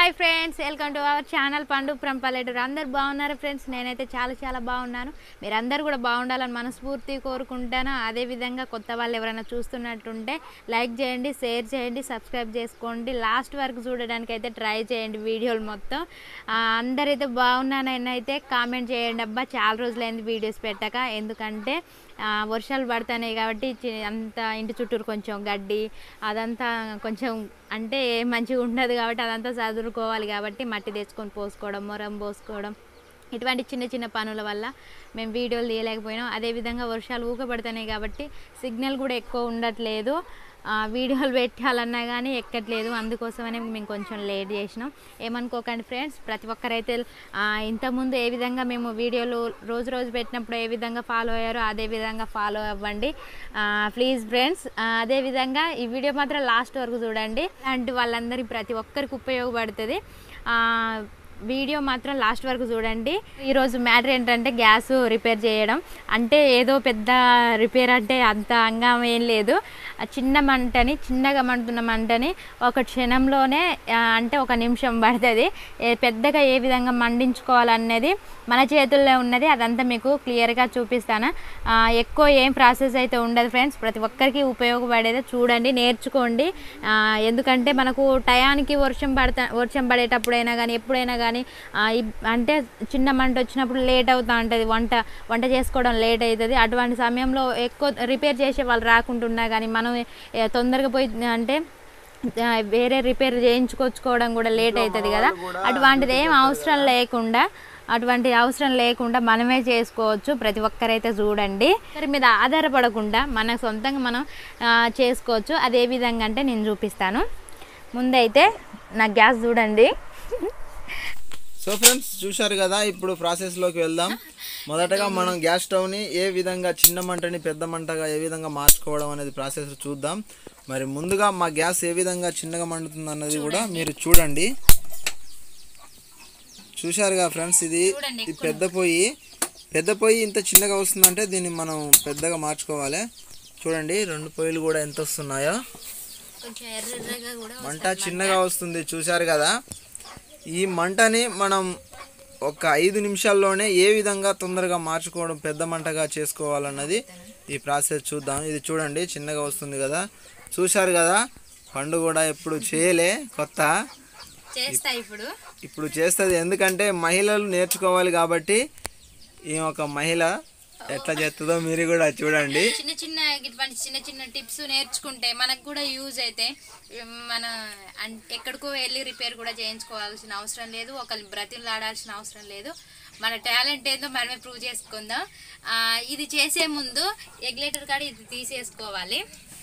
Hi friends welcome to our channel Pandu from Palleturu అందరు బాగున్నారు friends నేనైతే చాలా చాలా బాగున్నాను మీరందరూ కూడా బాగుండాలని మనస్ఫూర్తి కోరుకుంటాను అదేవిధంగా కొత్త వాళ్ళు ఎవరైనా చూస్తున్నట్టుంటే లైక్ చేయండి షేర్ చేయండి సబ్స్క్రైబ్ చేసుకోండి లాస్ట్ వరకు చూడడానికి అయితే ట్రై చేయండి వీడియోలు మొత్తం ఆ, అందరైతే బాగున్నానని అయితే కామెంట్ చేయండి అబ్బా చాలా రోజులైంది వీడియోస్ పెట్టక ఎందుకంటే ఆ, వర్షాలు పడుతున్నాయి కాబట్టి చి- అంత ఇంటి చుట్టూరు కొంచెం గడ్డి అదంతా కొంచెం అంటే మంచిగా ఉండదు కాబట్టి అదంతా చదువుకోవాలి కాబట్టి మట్టి తెచ్చుకొని పోసుకోవడం మొరం పోసుకోవడం ఇటువంటి చిన్న చిన్న పనుల వల్ల మేము వీడియోలు తీయలేకపోయినాం అదేవిధంగా వర్షాలు ఊకబడుతున్నాయి కాబట్టి సిగ్నల్ కూడా ఎక్కువ ఉండట్లేదు ఆ, వీడియోలు పెట్టాలన్నా కానీ ఎక్కట్లేదు అందుకోసమనే మేము కొంచెం లేట్ చేసినాం ఏమనుకోకండి ఫ్రెండ్స్ ప్రతి ఒక్కరైతే ఆ, ఇంతకుముందు ఏ విధంగా మేము వీడియోలు రోజు రోజు పెట్టినప్పుడు ఏ విధంగా ఫాలో అయ్యారో అదే విధంగా ఫాలో అవ్వండి ప్లీజ్ ఫ్రెండ్స్ అదేవిధంగా ఈ వీడియో మాత్రం లాస్ట్ వరకు చూడండి అలాంటి వాళ్ళందరికీ ప్రతి ఒక్కరికి ఉపయోగపడుతుంది ఆ, వీడియో మాత్రం లాస్ట్ వరకు చూడండి ఈరోజు మ్యాటర్ ఏంటంటే గ్యాస్ రిపేర్ చేయడం అంటే ఏదో పెద్ద రిపేర్ అంటే అంత అంగం ఏం లేదు ఆ చిన్న మంటని చిన్నగా మంటున్న మంటని ఒక క్షణంలోనే ఆ, అంటే ఒక నిమిషం పడుతుంది ఏ- పెద్దగా ఏ విధంగా మండించుకోవాలనేది మన చేతుల్లో ఉన్నది అదంతా మీకు క్లియర్గా చూపిస్తాను ఆ, ఎక్కువ ఏం ప్రాసెస్ అయితే ఉండదు ఫ్రెండ్స్ ప్రతి ఒక్కరికి ఉపయోగపడేది చూడండి నేర్చుకోండి ఆ, ఎందుకంటే మనకు టయానికి వర్షం పడతా వర్షం పడేటప్పుడైనా కానీ ఎప్పుడైనా కానీ ఆ, ఇబ్- అంటే చిన్న మంట వచ్చినప్పుడు లేట్ అవుతూ ఉంటుంది వంట వంట చేసుకోవడం లేట్ అవుతుంది అటువంటి సమయంలో ఎక్కువ రిపేర్ చేసే వాళ్ళు రాకుంటున్నా కానీ మనం ఏ, తొందరగా పోయి అంటే ఆ, వేరే రిపేర్ చేయించుకొచ్చుకోవడం కూడా లేట్ అవుతుంది కదా అటువంటిది ఏం అవసరం లేకుండా అటువంటి అవసరం లేకుండా మనమే చేసుకోవచ్చు ప్రతి ఒక్కరైతే చూడండి ఒకరి మీద ఆధారపడకుండా మన సొంతంగా మనం ఆ, చేసుకోవచ్చు అది ఏ విధంగా అంటే నేను చూపిస్తాను ముందైతే నా గ్యాస్ చూడండి సో ఫ్రెండ్స్ చూశారు కదా ఇప్పుడు ప్రాసెస్లోకి వెళ్దాం మొదటగా మనం గ్యాస్ స్టవ్ని ఏ విధంగా చిన్న మంటని పెద్ద మంటగా ఏ విధంగా మార్చుకోవడం అనేది ప్రాసెస్ చూద్దాం మరి ముందుగా మా గ్యాస్ ఏ విధంగా చిన్నగా మండుతుంది అన్నది కూడా మీరు చూడండి చూశారుగా ఫ్రెండ్స్ ఇది చూడండి, ఇది పెద్ద పొయ్యి పెద్ద పొయ్యి ఇంత చిన్నగా వస్తుందంటే దీన్ని మనం పెద్దగా మార్చుకోవాలి చూడండి రెండు పొయ్యిలు కూడా ఎంత వస్తున్నాయో కొంచెం ఎర్రగా కూడా మంట చిన్నగా వస్తుంది చూశారు కదా ఈ మంటని మనం ఒక ఐదు నిమిషాల్లోనే ఏ విధంగా తొందరగా మార్చుకోవడం పెద్ద మంటగా చేసుకోవాలన్నది ఈ ప్రాసెస్ చూద్దాం ఇది చూడండి చిన్నగా వస్తుంది కదా చూశారు కదా పండు కూడా ఎప్పుడు చేయలే కొత్త చేస్తా ఇప్పుడు ఇప్పుడు చేస్తుంది ఎందుకంటే మహిళలు నేర్చుకోవాలి కాబట్టి ఈ ఒక మహిళ ఎట్లా చేస్తుందో మీరు కూడా చూడండి చిన్న చిన్న ఇటువంటి చిన్న చిన్న టిప్స్ నేర్చుకుంటే మనకు కూడా యూజ్ అయితే ఉమ్, మన అన్- ఎక్కడికో వెళ్ళి రిపేర్ కూడా చేయించుకోవాల్సిన అవసరం లేదు ఒకళ్ళు బ్రతిలాడాల్సిన అవసరం లేదు మన టాలెంట్ ఏందో మనమే ప్రూవ్ చేసుకుందాం ఆ, ఇది చేసే ముందు ఎగ్లేటర్ కాడ ఇది తీసేసుకోవాలి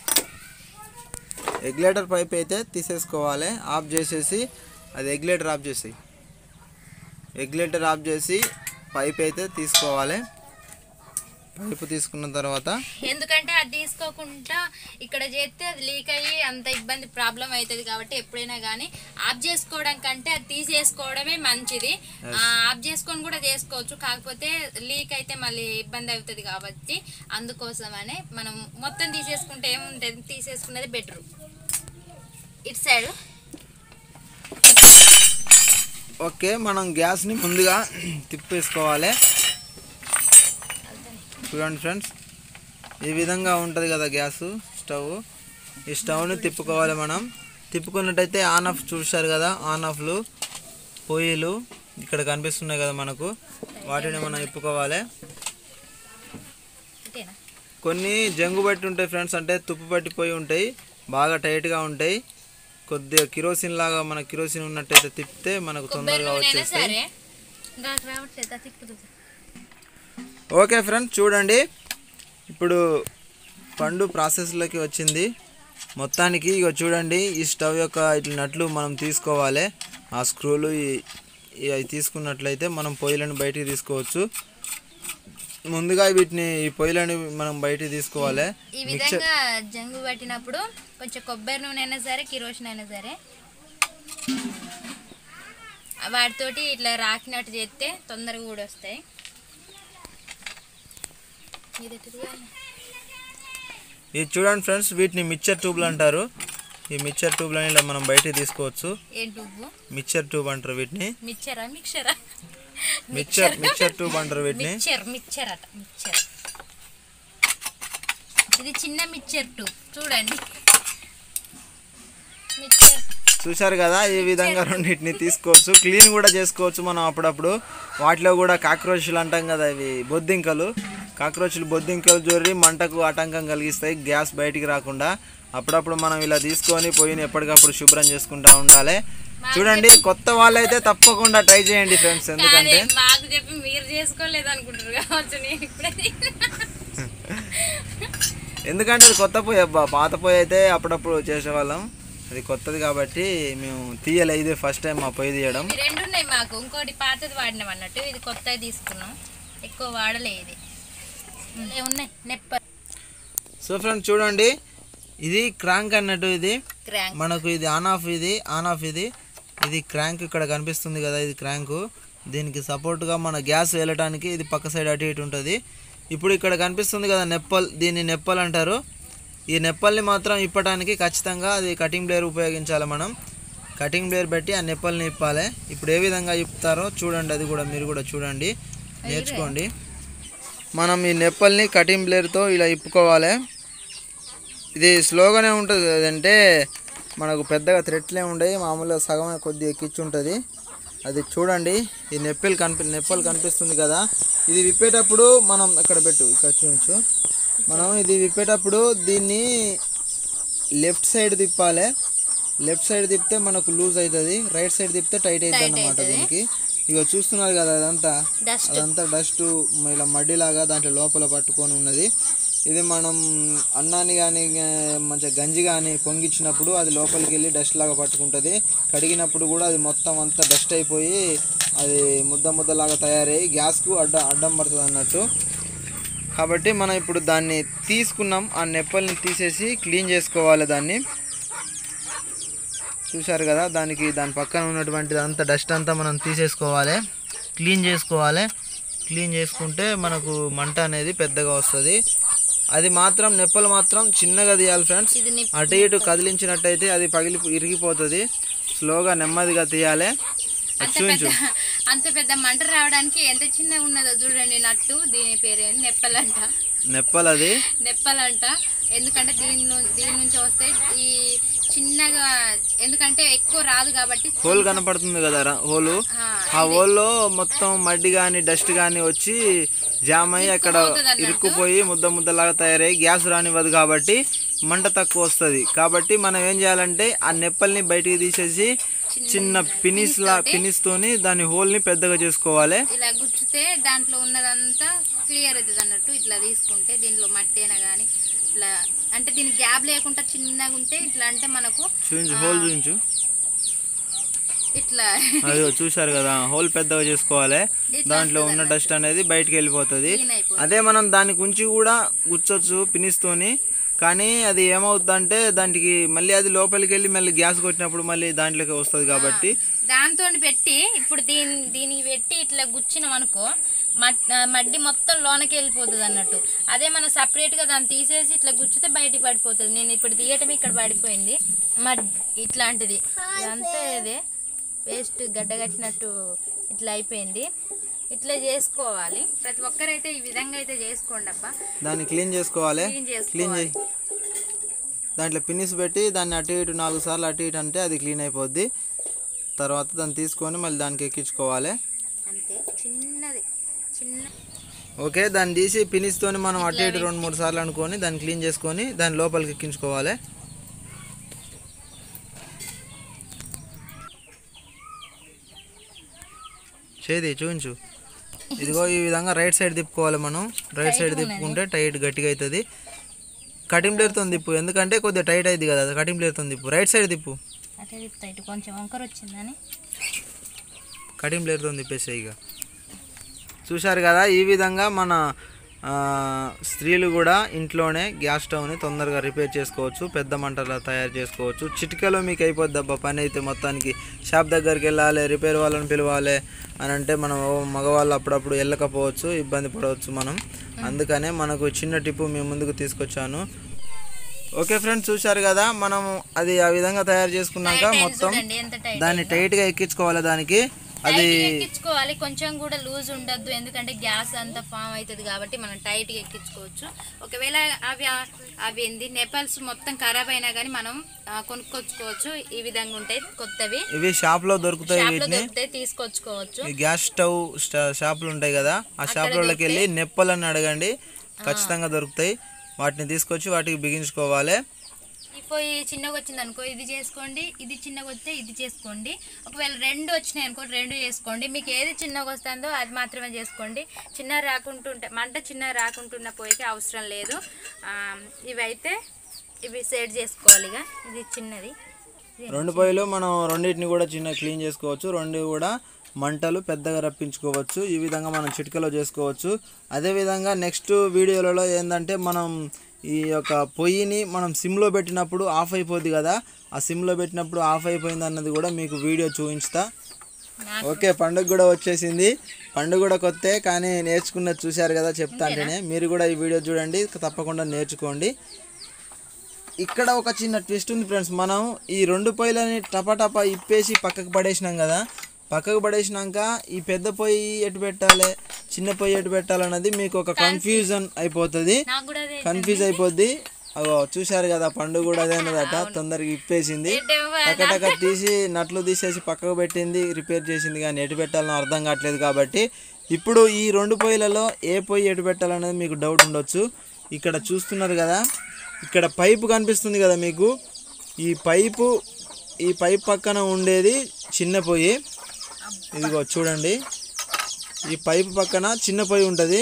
ఎగ్లేటర్ పైప్ అయితే తీసేసుకోవాలి ఆఫ్ చేసేసి అది ఎగ్లేటర్ ఆఫ్ చేసి ఎగ్లేటర్ ఆఫ్ చేసి పైప్ అయితే తీసుకోవాలి పైపు తీసుకున్న తర్వాత ఎందుకంటే అది తీసుకోకుండా ఇక్కడ చేస్తే అది లీక్ అయ్యి అంత ఇబ్బంది ప్రాబ్లం అవుతుంది కాబట్టి ఎప్పుడైనా కానీ ఆఫ్ చేసుకోవడం కంటే అది తీసేసుకోవడమే మంచిది ఆ, ఆఫ్ చేసుకొని కూడా చేసుకోవచ్చు కాకపోతే లీక్ అయితే మళ్ళీ ఇబ్బంది అవుతుంది కాబట్టి అందుకోసమనే మనం మొత్తం తీసేసుకుంటే ఏముంటుంది తీసేసుకున్నది బెటర్ ఇటు సైడ్ ఓకే మనం గ్యాస్ని ముందుగా తిప్పేసుకోవాలి చూడండి ఫ్రెండ్స్ ఈ విధంగా ఉంటుంది కదా గ్యాస్ స్టవ్ ఈ స్టవ్ని తిప్పుకోవాలి మనం తిప్పుకున్నట్టయితే ఆన్ ఆఫ్ చూశారు కదా ఆన్ ఆఫ్లు పొయ్యిలు ఇక్కడ కనిపిస్తున్నాయి కదా మనకు వాటిని మనం తిప్పుకోవాలి అంతేనా కొన్ని జంగు బట్టి ఉంటాయి ఫ్రెండ్స్ అంటే తుప్పు పట్టిపోయి ఉంటాయి బాగా టైట్గా ఉంటాయి కొద్దిగా కిరోసిన్ లాగా మన కిరోసిన్ ఉన్నట్టయితే తిప్పితే మనకు తొందరగా నూనెనా వచ్చేస్తాయి సరే ఇంకా రావట్లేదు తిప్పుతుంది ఓకే ఫ్రెండ్స్ చూడండి ఇప్పుడు పండు ప్రాసెస్లోకి వచ్చింది మొత్తానికి ఇక చూడండి ఈ స్టవ్ యొక్క ఇట్లా నట్లు మనం తీసుకోవాలి ఆ స్క్రూలు ఈ- ఈ అవి తీసుకున్నట్లయితే మనం పొయ్యిలను బయటికి తీసుకోవచ్చు ముందుగా వీటిని ఈ పొయ్యిలని మనం బయటికి తీసుకోవాలి ఈ విధంగా జంగు పట్టినప్పుడు కొంచెం కొబ్బరి నూనె అయినా సరే కిరోసిన్ అయినా సరే వాటితోటి ఇట్లా రాకినట్టు చేస్తే తొందరగా కూడా వస్తాయి ఇది ఎటుగా? ఇది చూడండి ఫ్రెండ్స్ వీటిని మిక్చర్ ట్యూబ్లు అంటారు ఈ మిక్చర్ ట్యూబ్లని ఇలా మనం బయటికి తీసుకోవచ్చు ఏంటి ఉగ్గు మిక్చర్ ట్యూబ్ అంటారు వీటిని మిక్చరా మిక్చరా మిక్చర్ మిక్చర్ ట్యూబ్ అంటారు వీటిని మిక్చర్ మిక్చర్ అట మిక్చర్ ఇది చిన్న మిక్చర్ టూ చూడండి మిక్చర్ చూశారు కదా ఈ విధంగా రెండింటిని తీసుకోవచ్చు క్లీన్ కూడా చేసుకోవచ్చు మనం అప్పుడప్పుడు వాటిలో కూడా కాక్రోచ్లు అంటాం కదా ఇవి బొద్దింకలు కాక్రోచ్లు బొద్దింకలు జొర్రి మంటకు ఆటంకం కలిగిస్తాయి గ్యాస్ బయటికి రాకుండా అప్పుడప్పుడు మనం ఇలా తీసుకొని పొయ్యిని ఎప్పటికప్పుడు శుభ్రం చేసుకుంటా ఉండాలి చూడండి కొత్త వాళ్ళైతే తప్పకుండా ట్రై చేయండి ఫ్రెండ్స్ ఎందుకంటే మాకు చెప్పి మీరు చేసుకోలేదు అనుకుంటారు కావచ్చు నేను ఇప్పుడే ఎందుకంటే అది కొత్త పొయ్యి అబ్బా పాత పొయ్యి అయితే అప్పుడప్పుడు చేసేవాళ్ళం అది కొత్తది కాబట్టి మేము తీయలే ఇదే ఫస్ట్ టైం మా పొయ్యి తీయడం ఈ రెండు ఉన్నాయి మాకు ఇంకోటి పాతది వాడినాం అన్నట్టు ఇది కొత్తది తీసుకున్నాం ఎక్కువ వాడలే ఇది ఏ ఉన్నాయి నెప్ప సో ఫ్రెండ్స్ చూడండి ఇది క్రాంక్ అన్నట్టు ఇది క్రాంక్ మనకు ఇది ఆన్ ఆఫ్ ఇది ఆన్ ఆఫ్ ఇది ఇది క్రాంక్ ఇక్కడ కనిపిస్తుంది కదా ఇది క్రాంక్ దీనికి సపోర్ట్గా మన గ్యాస్ వెళ్ళటానికి ఇది పక్క సైడ్ అటు ఇటు ఉంటుంది ఇప్పుడు ఇక్కడ కనిపిస్తుంది కదా నెప్పల్ దీన్ని నెప్పల్ అంటారు ఈ నెప్పల్ని మాత్రం ఇప్పటానికి ఖచ్చితంగా అది కటింగ్ బ్లేర్ ఉపయోగించాలి మనం కటింగ్ బ్లేర్ పెట్టి ఆ నెప్పల్ని ఇప్పాలి ఇప్పుడు ఏ విధంగా ఇప్పుతారో చూడండి అది కూడా మీరు కూడా చూడండి నేర్చుకోండి మనం ఈ నెప్పల్ని కటింగ్ బ్లేర్తో ఇలా ఇప్పుకోవాలి ఇది స్లోగానే ఉంటుంది అంటే మనకు పెద్దగా థ్రెట్లే ఉండవు మామూలుగా సగమే కొద్దిగా ఎక్కించి ఉంటుంది అది చూడండి ఈ నెప్పలు కనిపి నెప్పలు కనిపిస్తుంది కదా ఇది విప్పేటప్పుడు మనం ఇక్కడ పెట్టు ఇక్కడ చూపించు మనం ఇది విప్పేటప్పుడు దీన్ని లెఫ్ట్ సైడ్ తిప్పాలి లెఫ్ట్ సైడ్ తిప్పితే మనకు లూజ్ అవుతుంది రైట్ సైడ్ తిప్పితే టైట్ అవుతుంది అన్నమాట దీనికి ఇక చూస్తున్నారు కదా అదంతా డస్ట్ అదంతా డస్ట్ ఇలా మడ్డిలాగా దాంట్లో లోపల పట్టుకొని ఉన్నది ఇది మనం అన్నాన్ని కానీ మంచిగా గంజి కానీ పొంగిచ్చినప్పుడు అది లోపలికి వెళ్ళి డస్ట్ లాగా పట్టుకుంటుంది కడిగినప్పుడు కూడా అది మొత్తం అంతా డస్ట్ అయిపోయి అది ముద్ద ముద్దలాగా తయారయ్యి గ్యాస్కు అడ్డ అడ్డం పడుతుంది అన్నట్టు కాబట్టి మనం ఇప్పుడు దాన్ని తీసుకున్నాం ఆ నెప్పల్ని తీసేసి క్లీన్ చేసుకోవాలి దాన్ని చూశారు కదా దానికి దాని పక్కన ఉన్నటువంటి అంతా డస్ట్ అంతా మనం తీసేసుకోవాలి క్లీన్ చేసుకోవాలి క్లీన్ చేసుకుంటే మనకు మంట అనేది పెద్దగా వస్తుంది అది మాత్రం నెప్పలు మాత్రం చిన్నగా తీయాలి ఫ్రెండ్స్ ఇది నిప్- అటు ఇటు కదిలించినట్టయితే అది పగిలి ఇరిగిపోతుంది స్లోగా నెమ్మదిగా తీయాలి అది అంత చూపించు పెద్ద అంత పెద్ద మంట రావడానికి ఎంత చిన్నగా ఉన్నదో చూడండి నట్టు దీని పేరు నెప్పలంట నెప్పలు అది నెప్పలంట ఎందుకంటే దీని ను- దీని నుంచి వస్తే ఈ చిన్నగా ఎందుకంటే ఎక్కువ రాదు కాబట్టి హోల్ కనపడుతుంది కదా రా- హోలు ఆ, ఆ హోల్లో మొత్తం మడ్డి కానీ డస్ట్ కానీ వచ్చి జామ్ అయ్యి అక్కడ ఇరుక్కుపోయి ముద్ద ముద్దలాగా తయారయ్యి గ్యాస్ రానివ్వదు కాబట్టి మంట తక్కువ వస్తుంది కాబట్టి మనం ఏం చేయాలంటే ఆ నెప్పల్ని బయటికి తీసేసి చిన్న పినిస్ లా పినిస్ తోని దాని హోల్ని పెద్దగా చేసుకోవాలి ఇలా గుచ్చితే దాంట్లో ఉన్నదంతా క్లియర్ అవుతుంది అన్నట్టు ఇట్లా తీసుకుంటే దీంట్లో మట్టి అయినా కానీ ఇట్లా అంటే దీని గ్యాప్ లేకుండా చిన్నగా ఉంటే ఇట్లా అంటే మనకు చూపించు హోల్ చూపించు ఇట్లా అది చూశారు కదా హోల్ పెద్దగా చేసుకోవాలి దాంట్లో ఉన్న డస్ట్ అనేది బయటికి వెళ్ళిపోతుంది క్లీన్ అయిపోతుంది అదే మనం దానికి ఉంచి కూడా గుచ్చొచ్చు పినిస్తోని కానీ అది ఏమవుతుందంటే దానికి మళ్ళీ అది లోపలికి వెళ్ళి మళ్ళీ గ్యాస్ కొట్టినప్పుడు మళ్ళీ దాంట్లోకి వస్తుంది కాబట్టి దాంతో పెట్టి ఇప్పుడు దీని దీనికి పెట్టి ఇట్లా గుచ్చినాం అనుకో మట్- ఆ, మడ్డి మొత్తం లోనకి వెళ్ళిపోతుంది అన్నట్టు అదే మనం సపరేట్గా దాన్ని తీసేసి ఇట్లా గుచ్చితే బయటికి పడిపోతుంది నేను ఇప్పుడు తీయటం ఇక్కడ పడిపోయింది మడ్ ఇట్లాంటిది ఇదంతా ఇదే వేస్ట్ గడ్డగట్టినట్టు ఇట్లా అయిపోయింది ఇట్లా చేసుకోవాలి ప్రతి ఒక్కరైతే ఈ విధంగా అయితే చేసుకోండి అబ్బా దాన్ని క్లీన్ చేసుకోవాలి క్లీన్ క్లీన్ చేసుకోవాలి చేయి దాంట్లో పిన్నిస్ పెట్టి దాన్ని అటు ఇటు నాలుగు సార్లు అటు ఇటు అంటే అది క్లీన్ అయిపోద్ది తర్వాత దాన్ని తీసుకొని మళ్ళీ దానికి ఎక్కించుకోవాలి అంతే చిన్నది చిన్న ఓకే దాన్ని తీసి పినిస్తోని మనం అటు ఇటు రెండు మూడు సార్లు అనుకొని దాన్ని క్లీన్ చేసుకొని దాని లోపలికి ఎక్కించుకోవాలి చేది చూపించు ఇదిగో ఈ విధంగా రైట్ సైడ్ తిప్పుకోవాలి మనం రైట్ సైడ్ తిప్పుకుంటే టైట్ గట్టిగా అవుతుంది కటింగ్ ప్లేర్తో తిప్పు ఎందుకంటే కొద్దిగా టైట్ అయింది కదా కటింగ్ ప్లేర్తో తిప్పు రైట్ సైడ్ తిప్పు అటే తిప్పుతా ఇటు కొంచెం వంకర వచ్చిందని కటింగ్ ప్లేట్తో తిప్పేసాయి ఇక చూశారు కదా ఈ విధంగా మన ఆ, స్త్రీలు కూడా ఇంట్లోనే గ్యాస్ స్టవ్ని తొందరగా రిపేర్ చేసుకోవచ్చు పెద్ద మంటలా తయారు చేసుకోవచ్చు చిటికలో మీకు అయిపోద్ది అబ్బా పని అయితే మొత్తానికి షాప్ దగ్గరికి వెళ్ళాలి రిపేర్ వాళ్ళని పిలవాలి అని అంటే మనం ఓ మగవాళ్ళు అప్పుడప్పుడు వెళ్ళకపోవచ్చు ఇబ్బంది పడవచ్చు మనం అందుకనే మనకు చిన్న టిప్పు మీ ముందుకు తీసుకొచ్చాను ఓకే ఫ్రెండ్స్ చూశారు కదా మనం అది ఆ విధంగా తయారు చేసుకున్నాక మొత్తం చూడండి ఎంత టైట్ దాన్ని టైట్గా ఎక్కించుకోవాలి దానికి అది టైట్ ఎక్కించుకోవాలి కొంచెం కూడా లూజ్ ఉండద్దు ఎందుకంటే గ్యాస్ అంతా ఫామ్ అవుతుంది కాబట్టి మనం టైట్ గా ఎక్కించుకోవచ్చు ఒకవేళ అవి అవి ఏంది నెపల్స్ మొత్తం ఖరాబ్ అయినా కానీ మనం ఆ, కొనుక్కొచ్చుకోవచ్చు ఈ విధంగా ఉంటాయి కొత్తవి ఇవి షాప్లో దొరుకుతాయి షాప్ లో వీటిని దొరికితే తీసుకొచ్చుకోవచ్చు ఈ గ్యాస్ స్టవ్ స్ట- షాపులు ఉంటాయి కదా ఆ షాపులకి వెళ్ళి నెప్పలని అడగండి ఖచ్చితంగా దొరుకుతాయి వాటిని తీసుకొచ్చి వాటికి బిగించుకోవాలి ఈ పొయ్యి చిన్నగా వచ్చింది అనుకో ఇది చేసుకోండి ఇది చిన్నగా వస్తే ఇది చేసుకోండి ఒకవేళ రెండు వచ్చినాయి అనుకో రెండు చేసుకోండి మీకు ఏది చిన్నగా వస్తుందో అది మాత్రమే చేసుకోండి చిన్న రాకుంటుంటే మంట చిన్న రాకుంటున్న పొయ్యికి అవసరం లేదు ఆ, ఇవైతే ఇవి సెట్ చేసుకోవాలి ఇక ఇది చిన్నది ఇది రెండు పొయ్యిలు మనం రెండింటిని కూడా చిన్న క్లీన్ చేసుకోవచ్చు రెండు కూడా మంటలు పెద్దగా రప్పించుకోవచ్చు ఈ విధంగా మనం చిటికలో చేసుకోవచ్చు అదేవిధంగా నెక్స్ట్ వీడియోలలో ఏంటంటే మనం ఈ యొక్క పొయ్యిని మనం సిమ్లో పెట్టినప్పుడు ఆఫ్ అయిపోద్ది కదా ఆ సిమ్లో పెట్టినప్పుడు ఆఫ్ అయిపోయింది అన్నది కూడా మీకు వీడియో చూపించుతా నాకు ఓకే పండుగ కూడా వచ్చేసింది పండుగ కూడా కొత్తే కానీ నేర్చుకున్నది చూశారు కదా చెప్తా అంటేనే మీరు కూడా ఈ వీడియో చూడండి తప్పకుండా నేర్చుకోండి ఇక్కడ ఒక చిన్న ట్విస్ట్ ఉంది ఫ్రెండ్స్ మనం ఈ రెండు పొయ్యిలని టపా ఇప్పేసి పక్కకు పడేసినాం కదా పక్కకు పడేసినాక ఈ పెద్ద పొయ్యి ఎటు పెట్టాలి చిన్న పొయ్యి ఎటు పెట్టాలన్నది మీకు ఒక కన్ఫ్యూజన్ అయిపోతుంది నాకు కూడా అదే కన్ఫ్యూజ్ అయిపోద్ది అగో చూశారు కదా పండుగ కూడా అదే అన్నదట తొందరగా ఇప్పేసింది టకటక తీసి నట్లు తీసేసి పక్కకు పెట్టింది రిపేర్ చేసింది కానీ ఎటు పెట్టాలనో అర్థం కావట్లేదు కాబట్టి ఇప్పుడు ఈ రెండు పొయ్యిలలో ఏ పొయ్యి ఎటు పెట్టాలనేది మీకు డౌట్ ఉండొచ్చు ఇక్కడ చూస్తున్నారు కదా ఇక్కడ పైపు కనిపిస్తుంది కదా మీకు ఈ పైపు ఈ పైప్ పక్కన ఉండేది చిన్న పొయ్యి ఇదిగో చూడండి ఈ పైపు పక్కన చిన్న పొయ్యి ఉంటుంది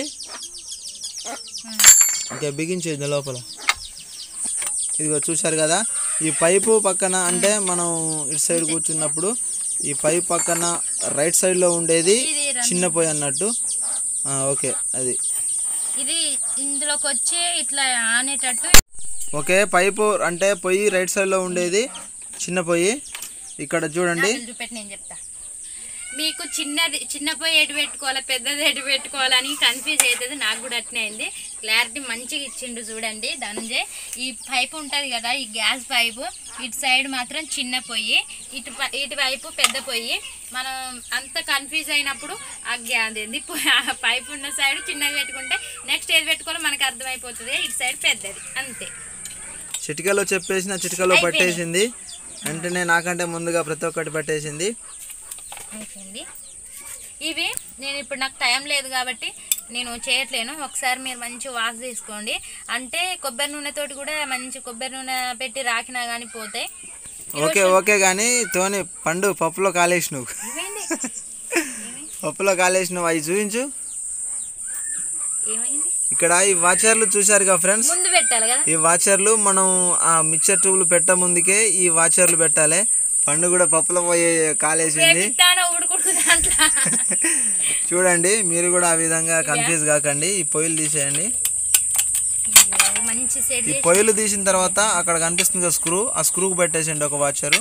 ఇంకా బిగించేది లోపల ఇదిగో చూశారు కదా ఈ పైపు పక్కన అంటే మనం ఇటు సైడ్ కూర్చున్నప్పుడు ఈ పైప్ పక్కన రైట్ సైడ్లో ఉండేది ఇది రం- చిన్న పొయ్యి అన్నట్టు ఆ, ఓకే అది ఇది ఇందులోకి వచ్చి ఇట్లా ఆనేటట్టు ఓకే పైపు అంటే పొయ్యి రైట్ సైడ్లో ఉండేది చిన్న పొయ్యి ఇక్కడ చూడండి నాలుగు చూపెట్టి నేను చెప్తా మీకు చిన్నది చిన్న పొయ్యి ఎటు పెట్టుకోవాలా పెద్దది ఎటు పెట్టుకోవాలని కన్ఫ్యూజ్ అవుతుంది నాకు కూడా అట్నే అయింది క్లారిటీ మంచిగా ఇచ్చిండు చూడండి ధనంజయ్ ఈ పైపు ఉంటుంది కదా ఈ గ్యాస్ పైపు ఇటు సైడ్ మాత్రం చిన్న పొయ్యి ఇటు ప- ఇటు వైపు పెద్ద పొయ్యి మనం అంత కన్ఫ్యూజ్ అయినప్పుడు ఆ గ్యా అదేంది పొ- ఆ పైపు ఉన్న సైడ్ చిన్నది పెట్టుకుంటే నెక్స్ట్ ఏది పెట్టుకోవాలో మనకు అర్థమైపోతుంది ఇటు సైడ్ పెద్దది అంతే చిటికలో చెప్పేసిన చిటికలో పట్టేసింది వెంటనే నాకంటే ముందుగా ప్రతి ఒక్కటి పట్టేసింది అయిపోయింది ఇవి నేను ఇప్పుడు నాకు టైం లేదు కాబట్టి నేను చేయట్లేను ఒకసారి మీరు మంచి వాష్ తీసుకోండి అంటే కొబ్బరి నూనెతోటి కూడా మంచి కొబ్బరి నూనె పెట్టి రాకినా కానీ పోతాయి ఓకే ఓకే కానీ తోని పండు పప్పులో కాలేసి నువ్వు ఏమైంది పప్పులో కాలేసి నువ్వు అవి చూపించు ఏమైంది ఇక్కడ ఈ వాచర్లు చూశారు కదా ఫ్రెండ్స్ ముందు పెట్టాలి కదా ఈ వాచర్లు మనం ఆ మిక్చర్ ట్యూబ్లు పెట్ట ముందుకే ఈ వాచర్లు పెట్టాలి పండు కూడా పప్పులో పోయి కాలేసింది పెట్టానో ఉడుకుడు దాంట్లో చూడండి మీరు కూడా ఆ విధంగా కన్ఫ్యూజ్ కాకండి ఈ పొయ్యిలు తీసేయండి ఇదిగో మంచి సెట్ ఈ చేసి పొయ్యిలు తీసిన తర్వాత అక్కడ కనిపిస్తుంది కదా స్క్రూ ఆ స్క్రూకి పెట్టేసండి ఒక వాచరు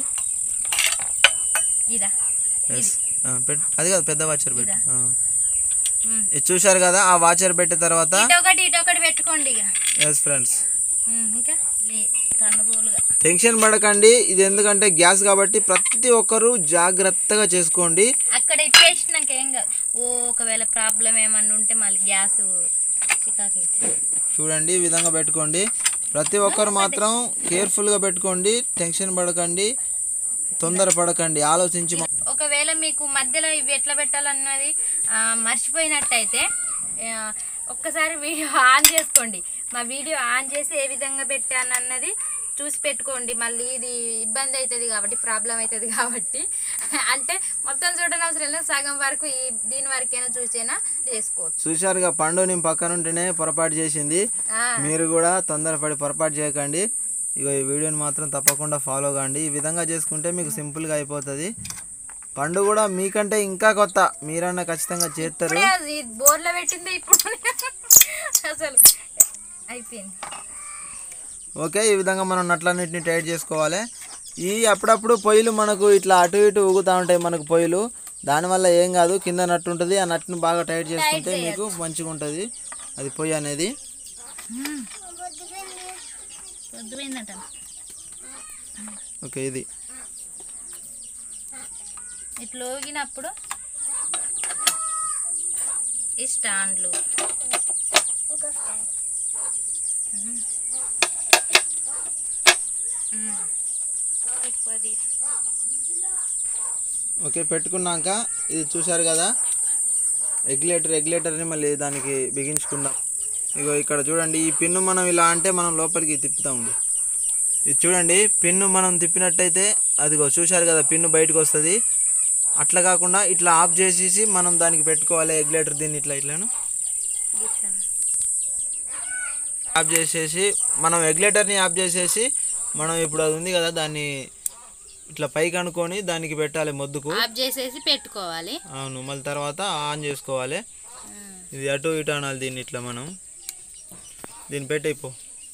ఇదా ఎస్ పెట్టు అది కాదు పెద్ద వాచర్ పెట్టు ఆ. ఉమ్. ఇది చూశారు కదా ఆ వాచర్ పెట్టిన తర్వాత ఇటొకటి ఇటొకటి పెట్టుకోండి ఇక ఎస్ ఫ్రెండ్స్ ఉమ్, ఇంకా లే- కనుగోలుగా టెన్షన్ పడకండి ఇది ఎందుకంటే గ్యాస్ కాబట్టి ప్రతి ఒక్కరూ జాగ్రత్తగా చేసుకోండి అక్కడ ఇచ్చేసినాక ఏం కాదు ఓ ఒకవేళ ప్రాబ్లం ఏమన్నా ఉంటే మళ్ళీ గ్యాస్ చికాకు అవుతుంది చూడండి ఈ విధంగా పెట్టుకోండి ప్రతి ఒక్కరు మాత్రం కేర్ఫుల్గా పెట్టుకోండి టెన్షన్ పడకండి తొందర పడకండి ఆలోచించి మా- ఒకవేళ మీకు మధ్యలో ఇవి ఎట్లా పెట్టాలన్నది ఆ, మర్చిపోయినట్టయితే ఆ, ఒక్కసారి వీడియో ఆన్ చేసుకోండి మా వీడియో ఆన్ చేసి ఏ విధంగా పెట్టానన్నది చూసి పెట్టుకోండి మళ్ళీ ఇది ఇబ్బంది అవుతుంది కాబట్టి ప్రాబ్లం అవుతుంది కాబట్టి అంటే మొత్తం చూడని అవసరం లేదు సగం వరకు ఈ దీని వరకైనా చూసైనా చేసుకోవచ్చు చూశారుగా పండు నేను పక్కన ఉంటేనే పొరపాటు చేసింది ఆ, మీరు కూడా తొందరపడి పొరపాటు చేయకండి ఇక ఈ వీడియోని మాత్రం తప్పకుండా ఫాలో కాండి ఈ విధంగా చేసుకుంటే మీకు సింపుల్గా అయిపోతుంది పండు కూడా మీకంటే ఇంకా కొత్త మీరన్నా ఖచ్చితంగా చేస్తారు ఇప్పుడే అది బోర్లో పెట్టిందే ఇప్పుడు అసలు అయిపోయింది ఓకే ఈ విధంగా మనం నట్లన్నిటిని టైట్ చేసుకోవాలి ఈ అప్పుడప్పుడు పొయ్యిలు మనకు ఇట్లా అటు ఇటు ఊగుతూ ఉంటాయి మనకు పొయ్యిలు దానివల్ల ఏం కాదు కింద నట్టు ఉంటుంది ఆ నట్టును బాగా టైట్ చేసుకుంటే మీకు మంచిగా ఉంటుంది అది పొయ్యి అనేది పొద్దుపోయిందంట ఓకే ఇది ఇట్లా ఊగినప్పుడు ఈ స్టాండ్లు మ్మ్. మ్మ్. ఎక్కువది. ఓకే పెట్టుకున్నాక ఇది చూశారు కదా రెగ్యులేటర్ రెగ్యులేటర్ని మళ్ళీ దానికి బిగించుకుందాం ఇగో ఇక్కడ చూడండి ఈ పిన్ను మనం ఇలా అంటే మనం లోపలికి తిప్పుతాము ఇది చూడండి పిన్ను మనం తిప్పినట్టయితే అదిగో చూశారు కదా పిన్ను బయటకు వస్తుంది అట్లా కాకుండా ఇట్లా ఆఫ్ చేసేసి మనం దానికి పెట్టుకోవాలి రెగ్యులేటర్ దీన్ని ఇట్లా ఇట్లాను గిట్లనా? ఆఫ్ చేసేసి మనం రెగ్యులేటర్ని ఆఫ్ చేసేసి మనం ఇప్పుడు అది ఉంది కదా దాన్ని ఇట్లా పైకి అనుకొని దానికి పెట్టాలి మొద్దుకు ఆఫ్ చేసేసి పెట్టుకోవాలి అవును మళ్ళీ తర్వాత ఆన్ చేసుకోవాలి మ్మ్. ఇది అటు ఇటు అనాలి దీన్ని ఇట్లా మనం దీన్ని పెట్టయిపో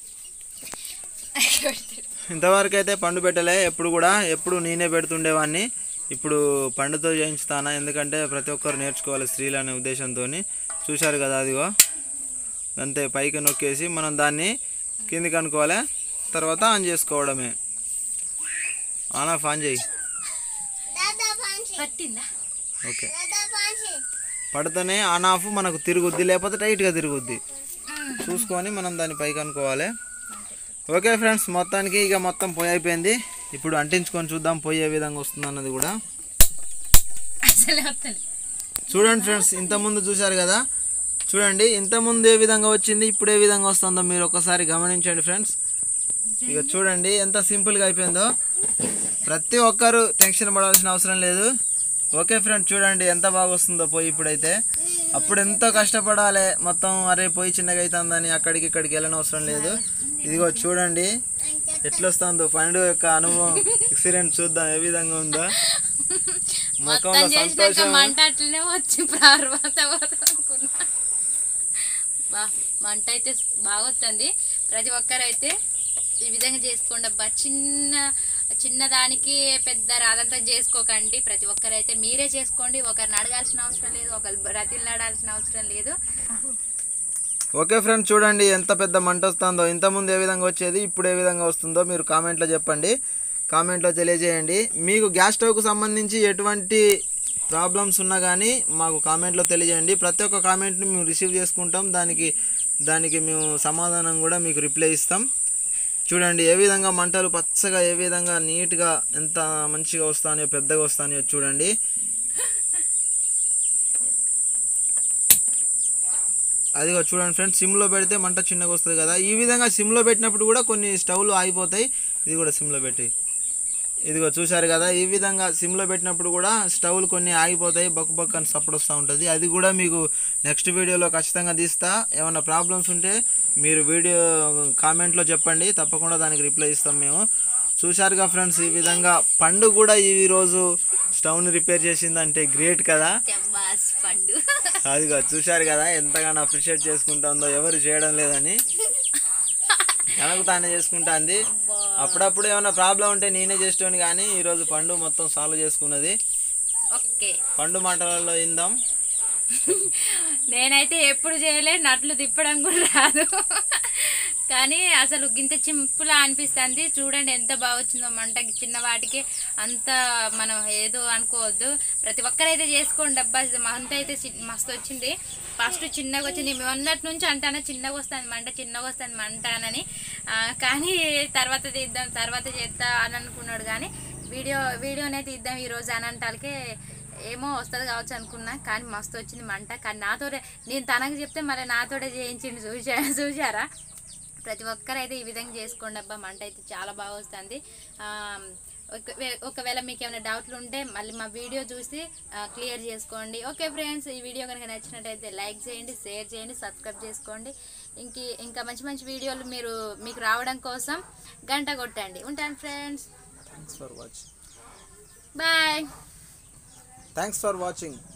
ఇంతవరకు అయితే పండు పెట్టలే ఎప్పుడు కూడా ఎప్పుడు నేనే పెడుతుండేవాడిని ఇప్పుడు పండుతో చేయించుతానా ఎందుకంటే ప్రతి ఒక్కరు నేర్చుకోవాలి స్త్రీలు అనే ఉద్దేశంతో చూశారు కదా అదిగో అంతే పైకి నొక్కేసి మనం దాన్ని కిందికి అనుకోవాలి తర్వాత ఆన్ చేసుకోవడమే ఆన్ ఆఫ్ ఆన్ చేయి పట్టిందా ఓకే పడితేనే ఆన్ ఆఫ్ మనకు తిరుగుద్ది లేకపోతే టైట్గా తిరుగుద్ది చూసుకొని మనం దాన్ని పైకి అనుకోవాలి ఓకే ఫ్రెండ్స్ మొత్తానికి ఇక మొత్తం పొయ్యి అయిపోయింది ఇప్పుడు అంటించుకొని చూద్దాం పొయ్యి ఏ విధంగా వస్తుంది అన్నది కూడా అసలే వస్తుంది చూడండి ఫ్రెండ్స్ ఇంతకుముందు చూశారు కదా చూడండి ఇంతకుముందు ఏ విధంగా వచ్చింది ఇప్పుడు ఏ విధంగా వస్తుందో మీరు ఒకసారి గమనించండి ఫ్రెండ్స్ ఇక చూడండి ఎంత సింపుల్గా అయిపోయిందో ప్రతి ఒక్కరు టెన్షన్ పడాల్సిన అవసరం లేదు ఓకే ఫ్రెండ్ చూడండి ఎంత బాగా వస్తుందో పొయ్యి ఇప్పుడైతే అప్పుడు ఎంతో కష్టపడాలి మొత్తం అరే పొయ్యి చిన్నగా అవుతుందని అక్కడికి ఇక్కడికి వెళ్ళని అవసరం లేదు ఇదిగో చూడండి ఎట్లా వస్తుందో పండు యొక్క అనుభవం ఎక్స్పీరియన్స్ చూద్దాం ఏ విధంగా ఉందో మొత్తం ముఖంలో చేసినాక సంతోషం మంట అట్లనే వచ్చి తర్వాత అనుకున్నా బా మంట అయితే బాగా వస్తుంది ప్రతి ఒక్కరైతే ఈ విధంగా చేసుకోండి అబ్బా చిన్న చిన్న దానికి పెద్ద రాదంతం చేసుకోకండి ప్రతి ఒక్కరైతే మీరే చేసుకోండి ఒకరిని అడగాల్సిన అవసరం లేదు ఒకరు బ్రతిలాడాల్సిన అవసరం లేదు ఓకే ఫ్రెండ్ చూడండి ఎంత పెద్ద మంట వస్తుందో ఇంతకుముందు ఏ విధంగా వచ్చేది ఇప్పుడు ఏ విధంగా వస్తుందో మీరు కామెంట్లో చెప్పండి కామెంట్లో తెలియజేయండి మీకు గ్యాస్ స్టవ్కు సంబంధించి ఎటువంటి ప్రాబ్లమ్స్ ఉన్నా కానీ మాకు కామెంట్లో తెలియజేయండి ప్రతి ఒక్క కామెంట్ని మేము రిసీవ్ చేసుకుంటాం దానికి దానికి మేము సమాధానం కూడా మీకు రిప్లై ఇస్తాం చూడండి ఏ విధంగా మంటలు పచ్చగా ఏ విధంగా నీట్గా ఎంత మంచిగా వస్తాయో పెద్దగా వస్తాయో చూడండి అదిగో చూడండి ఫ్రెండ్స్ సిమ్లో పెడితే మంట చిన్నగా వస్తుంది కదా ఈ విధంగా సిమ్లో పెట్టినప్పుడు కూడా కొన్ని స్టవ్లు ఆగిపోతాయి ఇది కూడా సిమ్లో పెట్టి ఇదిగో చూశారు కదా ఈ విధంగా సిమ్లో పెట్టినప్పుడు కూడా స్టవ్లు కొన్ని ఆగిపోతాయి బక్కు బక్కు అని సప్పుడు వస్తూ ఉంటుంది అది కూడా మీకు నెక్స్ట్ వీడియోలో ఖచ్చితంగా తీస్తా ఏమైనా ప్రాబ్లమ్స్ ఉంటే మీరు వీడియో కామెంట్లో చెప్పండి తప్పకుండా దానికి రిప్లై ఇస్తాం మేము చూశారుగా ఫ్రెండ్స్ ఈ విధంగా పండు కూడా ఈ రోజు స్టవ్ని రిపేర్ చేసిందంటే గ్రేట్ కదా చెవ్వాస్ పండు అదిగో చూశారు కదా ఎంతగానో అప్రిషియేట్ చేసుకుంటుందో ఎవరు చేయడం లేదని తనకు తానే చేసుకుంటాంది అప్పుడప్పుడు ఏమైనా ప్రాబ్లం ఉంటే నేనే చేస్తాను కానీ ఈరోజు పండు మొత్తం సాల్వ్ చేసుకున్నది ఓకే పండు మాటలలో ఇందాం నేనైతే ఎప్పుడు చేయలేదు నట్లు తిప్పడం కూడా రాదు కానీ అసలు గింత చింపులా అనిపిస్తుంది చూడండి ఎంత బాగా వచ్చిందో మంట చిన్న వాటికి అంత మనం ఏదో అనుకోవద్దు ప్రతి ఒక్కరైతే చేసుకోండి అబ్బా మంట అయితే చి- మస్తు వచ్చింది ఫస్ట్ చిన్నగా వచ్చింది మేము అన్నట్టు నుంచి అంటాను చిన్నగా వస్తుంది మంట చిన్నగా వస్తుంది మంట అని ఆ, కానీ తర్వాత తీద్దాం తర్వాత చేద్దాం అని అనుకున్నాడు కానీ వీడియో వీడియోనే తీద్దాం ఈరోజు అని అంటాలకే ఏమో వస్తుంది కావచ్చు అనుకున్నా కానీ మస్తు వచ్చింది మంట కానీ నాతోనే నేను తనకు చెప్తే మళ్ళీ నాతోటే చేయించిండు చూసా చూసారా ప్రతి ఒక్కరైతే ఈ విధంగా చేసుకోండి అబ్బా మంట అయితే చాలా బాగా వస్తుంది ఆ, ఒకవే- ఒకవేళ మీకు ఏమైనా డౌట్లు ఉంటే మళ్ళీ మా వీడియో చూసి క్లియర్ చేసుకోండి ఓకే ఫ్రెండ్స్ ఈ వీడియో కనుక నచ్చినట్టయితే లైక్ చేయండి షేర్ చేయండి సబ్స్క్రైబ్ చేసుకోండి ఇంక ఇంకా మంచి మంచి వీడియోలు మీరు మీకు రావడం కోసం గంట కొట్టండి ఉంటాను friends thanks for watching bye thanks for watching